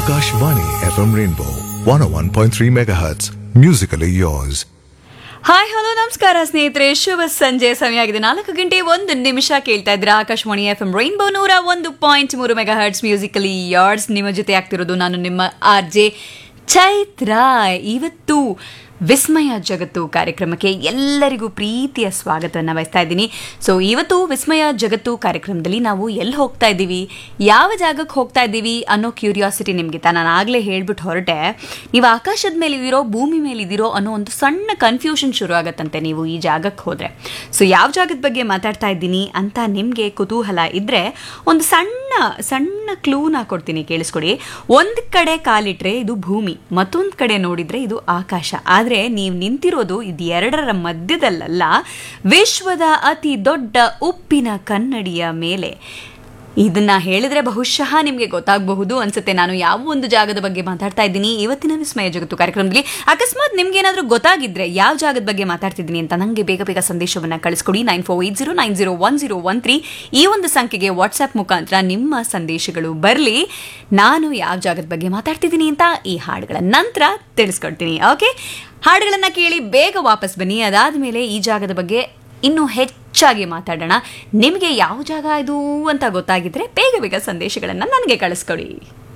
Akashvani FM Rainbow 101.3 MHz. Musically yours. Hi hello ನಮಸ್ಕಾರ ಸ್ನೇಹಿತರೆ ಶುಭ ಸಂಜೆ ಸಮಯ ಆಗಿದೆ ನಾಲ್ಕು ಗಂಟೆ ಒಂದು ನಿಮಿಷ ಕೇಳ್ತಾ ಇದ್ರ ಆಕಾಶವಾಣಿ ಎಫ್ ಎಂ ರೈನ್ಬೋ ನೂರ ಒಂದು ಪಾಯಿಂಟ್ ಮೂರು ಮೆಗಾ ಹರ್ಟ್ಸ್ ಮ್ಯೂಸಿಕಲಿ ಯಾರ್ಡ್ಸ್ ನಿಮ್ಮ ಜೊತೆ ಆಗ್ತಿರೋದು ನಾನು ನಿಮ್ಮ ಆರ್ ಜೆ ಚೈತ್ರ ಇವತ್ತು ವಿಸ್ಮಯ ಜಗತ್ತು ಕಾರ್ಯಕ್ರಮಕ್ಕೆ ಎಲ್ಲರಿಗೂ ಪ್ರೀತಿಯ ಸ್ವಾಗತವನ್ನು ಬಯಸ್ತಾ ಇದ್ದೀನಿ ಸೊ ಇವತ್ತು ವಿಸ್ಮಯ ಜಗತ್ತು ಕಾರ್ಯಕ್ರಮದಲ್ಲಿ ನಾವು ಎಲ್ಲಿ ಹೋಗ್ತಾ ಇದ್ದೀವಿ ಯಾವ ಜಾಗಕ್ಕೆ ಹೋಗ್ತಾ ಇದ್ದೀವಿ ಅನ್ನೋ ಕ್ಯೂರಿಯಾಸಿಟಿ ನಿಮಗೆ ನಾನು ಆಗಲೇ ಹೇಳ್ಬಿಟ್ಟು ಹೊರಟೆ ನೀವು ಆಕಾಶದ ಮೇಲೆ ಇದ್ದೀರೋ ಭೂಮಿ ಮೇಲೆ ಇದ್ದೀರೋ ಅನ್ನೋ ಒಂದು ಸಣ್ಣ ಕನ್ಫ್ಯೂಷನ್ ಶುರು ಆಗತ್ತಂತೆ ನೀವು ಈ ಜಾಗಕ್ಕೆ ಹೋದರೆ ಸೊ ಯಾವ ಜಾಗದ ಬಗ್ಗೆ ಮಾತಾಡ್ತಾ ಇದ್ದೀನಿ ಅಂತ ನಿಮಗೆ ಕುತೂಹಲ ಇದ್ದರೆ ಒಂದು ಸಣ್ಣ ಸಣ್ಣ ಕ್ಲೂನ ಕೊಡ್ತೀನಿ ಕೇಳಿಸ್ಕೊಡಿ ಒಂದು ಕಡೆ ಕಾಲಿಟ್ರೆ ಇದು ಭೂಮಿ ಮತ್ತೊಂದು ಕಡೆ ನೋಡಿದ್ರೆ ಇದು ಆಕಾಶ ಆದರೆ ನೀವು ನಿಂತಿರೋದು ಇದು ಎರಡರ ಮಧ್ಯದಲ್ಲಲ್ಲ ವಿಶ್ವದ ಅತಿ ದೊಡ್ಡ ಉಪ್ಪಿನ ಕನ್ನಡಿಯ ಮೇಲೆ ಇದನ್ನ ಹೇಳಿದ್ರೆ ಬಹುಶಃ ನಿಮಗೆ ಗೊತ್ತಾಗಬಹುದು ಅನ್ಸುತ್ತೆ ನಾನು ಯಾವ ಒಂದು ಜಾಗದ ಬಗ್ಗೆ ಮಾತಾಡ್ತಾ ಇದ್ದೀನಿ ಇವತ್ತಿನ ವಿಸ್ಮಯ ಜಗತ್ತು ಕಾರ್ಯಕ್ರಮದಲ್ಲಿ ಅಕಸ್ಮಾತ್ ನಿಮ್ಗೆ ಏನಾದರೂ ಗೊತ್ತಾಗಿದ್ರೆ ಯಾವ ಜಾಗದ ಬಗ್ಗೆ ಮಾತಾಡ್ತಿದ್ದೀನಿ ಅಂತ ನನಗೆ ಬೇಗ ಬೇಗ ಸಂದೇಶವನ್ನ ಕಳಿಸ್ಕೊಡಿ nine four eight zero nine zero one zero one three ಈ ಒಂದು ಸಂಖ್ಯೆಗೆ ವಾಟ್ಸ್ಆಪ್ ಮುಖಾಂತರ ನಿಮ್ಮ ಸಂದೇಶಗಳು ಬರಲಿ ನಾನು ಯಾವ ಜಾಗದ ಬಗ್ಗೆ ಮಾತಾಡ್ತಿದ್ದೀನಿ ಅಂತ ಈ ಹಾಡುಗಳ ನಂತರ ತಿಳಿಸ್ಕೊಡ್ತೀನಿ ಓಕೆ ಹಾಡುಗಳನ್ನ ಕೇಳಿ ಬೇಗ ವಾಪಸ್ ಬನ್ನಿ ಅದಾದ ಮೇಲೆ ಈ ಜಾಗದ ಬಗ್ಗೆ ಇನ್ನೂ ಹೆಚ್ಚಾಗಿ ಮಾತಾಡೋಣ ನಿಮಗೆ ಯಾವ ಜಾಗ ಇದು ಅಂತ ಗೊತ್ತಾಗಿದ್ರೆ ಬೇಗ ಬೇಗ ಸಂದೇಶಗಳನ್ನು ನನಗೆ ಕಳಿಸ್ಕೊಡಿ